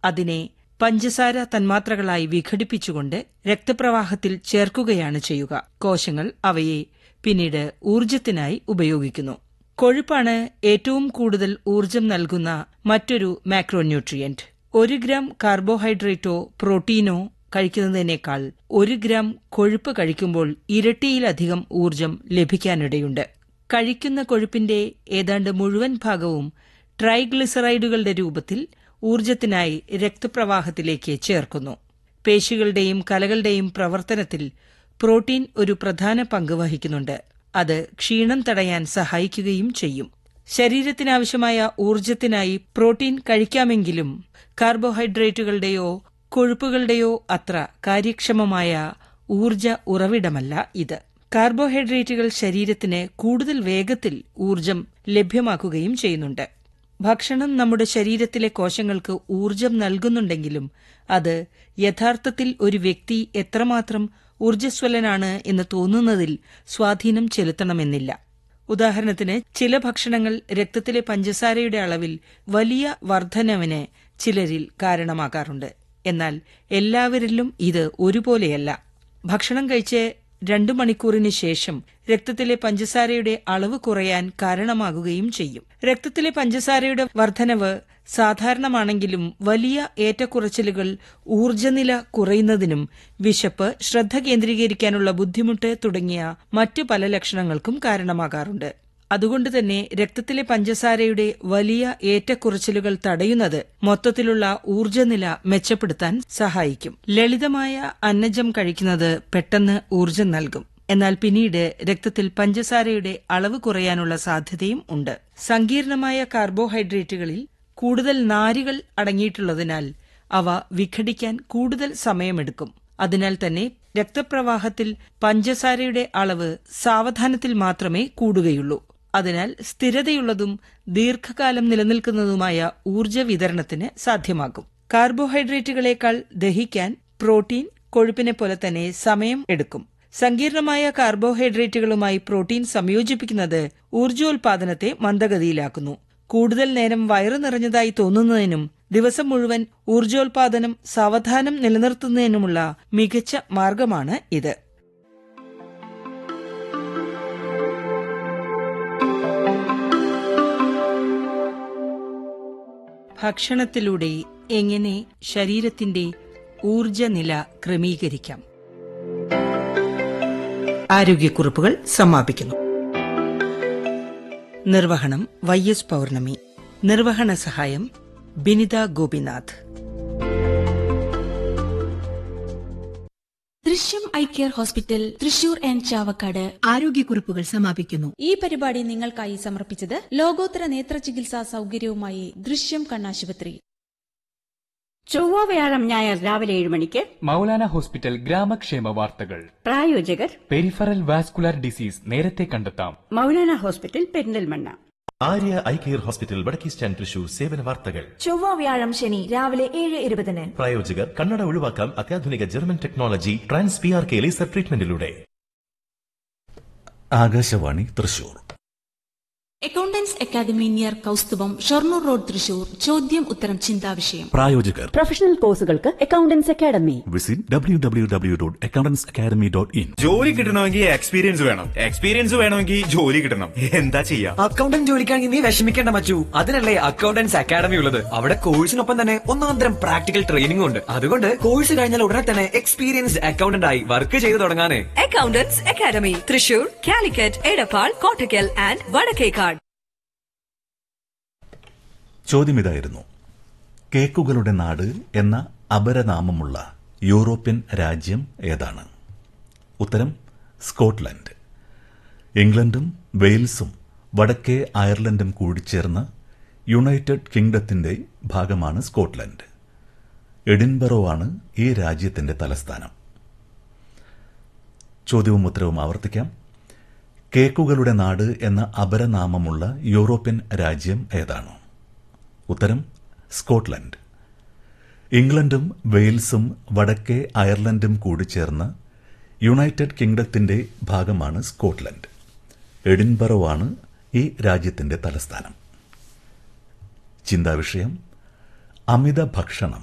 അതിനെ പഞ്ചസാര തന്മാത്രകളായി വിഘടിപ്പിച്ചുകൊണ്ട് രക്തപ്രവാഹത്തിൽ ചേർക്കുകയാണ് ചെയ്യുക കോശങ്ങൾ അവയെ പിന്നീട് ഊർജത്തിനായി ഉപയോഗിക്കുന്നു കൊഴുപ്പാണ് ഏറ്റവും കൂടുതൽ ഊർജം നൽകുന്ന മറ്റൊരു മാക്രോന്യൂട്രിയന്റ് ഒരു ഗ്രാം കാർബോഹൈഡ്രേറ്റോ പ്രോട്ടീനോ കഴിക്കുന്നതിനേക്കാൾ ഒരു ഗ്രാം കൊഴുപ്പ് കഴിക്കുമ്പോൾ ഇരട്ടിയിലധികം ഊർജം ലഭിക്കാനിടയുണ്ട് കഴിക്കുന്ന കൊഴുപ്പിന്റെ ഏതാണ്ട് മുഴുവൻ ഭാഗവും ട്രൈഗ്ലിസറൈഡുകളുടെ രൂപത്തിൽ ഊർജത്തിനായി രക്തപ്രവാഹത്തിലേക്ക് ചേർക്കുന്നു പേശികളുടെയും കലകളുടെയും പ്രവർത്തനത്തിൽ പ്രോട്ടീൻ ഒരു പ്രധാന പങ്ക് വഹിക്കുന്നുണ്ട് അത് ക്ഷീണം തടയാൻ സഹായിക്കുകയും ചെയ്യും ശരീരത്തിനാവശ്യമായ ഊർജത്തിനായി പ്രോട്ടീൻ കഴിക്കാമെങ്കിലും കാർബോഹൈഡ്രേറ്റുകളുടെയോ കൊഴുപ്പുകളുടെയോ അത്ര കാര്യക്ഷമമായ ഊർജ ഉറവിടമല്ല ഇത് കാർബോഹൈഡ്രേറ്റുകൾ ശരീരത്തിന് കൂടുതൽ വേഗത്തിൽ ഊർജം ലഭ്യമാക്കുകയും ചെയ്യുന്നുണ്ട് ഭക്ഷണം നമ്മുടെ ശരീരത്തിലെ കോശങ്ങൾക്ക് ഊർജം നൽകുന്നുണ്ടെങ്കിലും അത് യഥാർത്ഥത്തിൽ ഒരു വ്യക്തി എത്രമാത്രം ഊർജ്ജസ്വലനാണ് എന്ന് തോന്നുന്നതിൽ സ്വാധീനം ചെലുത്തണമെന്നില്ല ഉദാഹരണത്തിന് ചില ഭക്ഷണങ്ങൾ രക്തത്തിലെ പഞ്ചസാരയുടെ അളവിൽ വലിയ വർധനവിന് ചിലരിൽ കാരണമാകാറുണ്ട് എന്നാൽ എല്ലാവരിലും ഇത് ഒരുപോലെയല്ല ഭക്ഷണം കഴിച്ച് രണ്ടു മണിക്കൂറിന് ശേഷം രക്തത്തിലെ പഞ്ചസാരയുടെ അളവ് കുറയാൻ കാരണമാകുകയും ചെയ്യും രക്തത്തിലെ പഞ്ചസാരയുടെ വർധനവ് സാധാരണമാണെങ്കിലും വലിയ ഏറ്റക്കുറച്ചിലുകൾ ഊർജ്ജനില കുറയുന്നതിനും വിശപ്പ് ശ്രദ്ധ കേന്ദ്രീകരിക്കാനുള്ള ബുദ്ധിമുട്ട് തുടങ്ങിയ മറ്റു പല ലക്ഷണങ്ങൾക്കും കാരണമാകാറുണ്ട് അതുകൊണ്ട് തന്നെ രക്തത്തിലെ പഞ്ചസാരയുടെ വലിയ ഏറ്റക്കുറച്ചിലുകൾ തടയുന്നത് മൊത്തത്തിലുള്ള ഊർജ്ജനില മെച്ചപ്പെടുത്താൻ സഹായിക്കും ലളിതമായ അന്നജം കഴിക്കുന്നത് പെട്ടെന്ന് ഊർജ്ജം നൽകും എന്നാൽ പിന്നീട് രക്തത്തിൽ പഞ്ചസാരയുടെ അളവ് കുറയാനുള്ള സാധ്യതയും ഉണ്ട് സങ്കീർണമായ കാർബോഹൈഡ്രേറ്റുകളിൽ കൂടുതൽ നാരുകൾ അടങ്ങിയിട്ടുള്ളതിനാൽ അവ വിഘടിക്കാൻ കൂടുതൽ സമയമെടുക്കും അതിനാൽ തന്നെ രക്തപ്രവാഹത്തിൽ പഞ്ചസാരയുടെ അളവ് സാവധാനത്തിൽ മാത്രമേ കൂടുകയുള്ളൂ അതിനാൽ സ്ഥിരതയുള്ളതും ദീർഘകാലം നിലനിൽക്കുന്നതുമായ ഊർജ്ജ വിതരണത്തിന് സാധ്യമാകും കാർബോഹൈഡ്രേറ്റുകളേക്കാൾ ദഹിക്കാൻ പ്രോട്ടീൻ കൊഴുപ്പിനെ പോലെ തന്നെ സമയം എടുക്കും സങ്കീർണമായ കാർബോഹൈഡ്രേറ്റുകളുമായി പ്രോട്ടീൻ സംയോജിപ്പിക്കുന്നത് ഊർജ്ജോൽപാദനത്തെ മന്ദഗതിയിലാക്കുന്നു കൂടുതൽ നേരം വയറു നിറഞ്ഞതായി തോന്നുന്നതിനും ദിവസം മുഴുവൻ ഊർജ്ജോൽപാദനം സാവധാനം നിലനിർത്തുന്നതിനുമുള്ള മികച്ച മാർഗമാണ് ഇത് ഭക്ഷണത്തിലൂടെ എങ്ങനെ ശരീരത്തിന്റെ ഊർജനില ക്രമീകരിക്കാം ആരോഗ്യക്കുറിപ്പുകൾ സമാപിക്കുന്നു നിർവഹണം വൈ എസ് പൗർണമി നിർവഹണ സഹായം Binitha Gopinath Drishyam eye care hospital Thrissur and Chavakkad ആരോഗ്യക്കുറിപ്പുകൾ സമാപിക്കുന്നു ഈ പരിപാടി നിങ്ങൾക്കായി സമർപ്പിച്ചത് ലോകോത്തര നേത്ര ചികിത്സാ സൗകര്യവുമായി ദൃശ്യം കണ്ണാശുപത്രി ചൊവ്വ വ്യാഴം ഞായർ രാവിലെ ഏഴ് മണിക്ക് മൗലാന ഹോസ്പിറ്റൽ ഗ്രാമക്ഷേമ വാർത്തകൾ പ്രായോജകർ പെരിഫറൽ വാസ്കുലർ ഡിസീസ് നേരത്തെ കണ്ടെത്താം Maulana hospital Perinthalmanna Arya eye care hospital Vadakke stand Thrissur സേവന വാർത്തകൾ ചൊവ്വ വ്യാഴം ശനി രാവിലെ ഏഴ് ഇരുപതിന് പ്രായോജകർ കണ്ണട ഒഴിവാക്കാം അത്യാധുനിക German technology trans P R K laser ട്രീറ്റ്മെന്റിലൂടെ Akashvani Thrissur accountants academy near Kausthubham Shoranur road Thrissur ചോദ്യം ഉത്തരം ചിന്താവിഷയം പ്രായോജകർ പ്രൊഫഷണൽ കോഴ്സുകൾക്ക് accountants academy visit W W W dot accountants academy dot in ജോലി കിട്ടണമെങ്കിൽ എക്സ്പീരിയൻസ് വേണം എക്സ്പീരിയൻസ് വേണമെങ്കിൽ ജോലി കിട്ടണം എന്താ ചെയ്യാ അക്കൗണ്ടന്റ് ജോലിക്കാണെങ്കിൽ നീ വിഷമിക്കേണ്ട മച്ചു അതിനല്ലേ അക്കൗണ്ടൻസ് അക്കാദമി ഉള്ളത് അവിടെ കോഴ്സിനൊപ്പം തന്നെ ഒന്നാന്തരം പ്രാക്ടിക്കൽ ട്രെയിനിംഗ് ഉണ്ട് അതുകൊണ്ട് കോഴ്സ് കഴിഞ്ഞാൽ ഉടനെ തന്നെ എക്സ്പീരിയൻസ്ഡ് അക്കൗണ്ടന്റ് ആയി വർക്ക് ചെയ്തു തുടങ്ങാനേ accountants academy Thrissur Calicut Edappal Kottakkal and Vadakkekad ചോദ്യം ഇതായിരുന്നു കേക്കുകളുടെ നാട് എന്ന അപരനാമമുള്ള യൂറോപ്യൻ രാജ്യം ഏതാണ് ഉത്തരം സ്കോട്ട്ലൻഡ് ഇംഗ്ലണ്ടും വെയിൽസും വടക്കേ അയർലൻഡും കൂടിച്ചേർന്ന യുണൈറ്റഡ് കിങ്ഡത്തിന്റെ ഭാഗമാണ് സ്കോട്ട്ലൻഡ് എഡിൻബറോ ആണ് ഈ രാജ്യത്തിന്റെ തലസ്ഥാനം ചോദ്യവും ഉത്തരവും ആവർത്തിക്കാം കേക്കുകളുടെ നാട് എന്ന അപരനാമമുള്ള യൂറോപ്യൻ രാജ്യം ഏതാണ് ഉത്തരം സ്കോട്ട്ലൻഡ് ഇംഗ്ലണ്ടും വെയിൽസും വടക്കേ അയർലൻഡും കൂടി ചേർന്ന് യുണൈറ്റഡ് കിങ്ഡത്തിന്റെ ഭാഗമാണ് സ്കോട്ട്ലൻഡ് എഡിൻബറോ ആണ് ഈ രാജ്യത്തിന്റെ തലസ്ഥാനം ചിന്താവിഷയം അമിത ഭക്ഷണം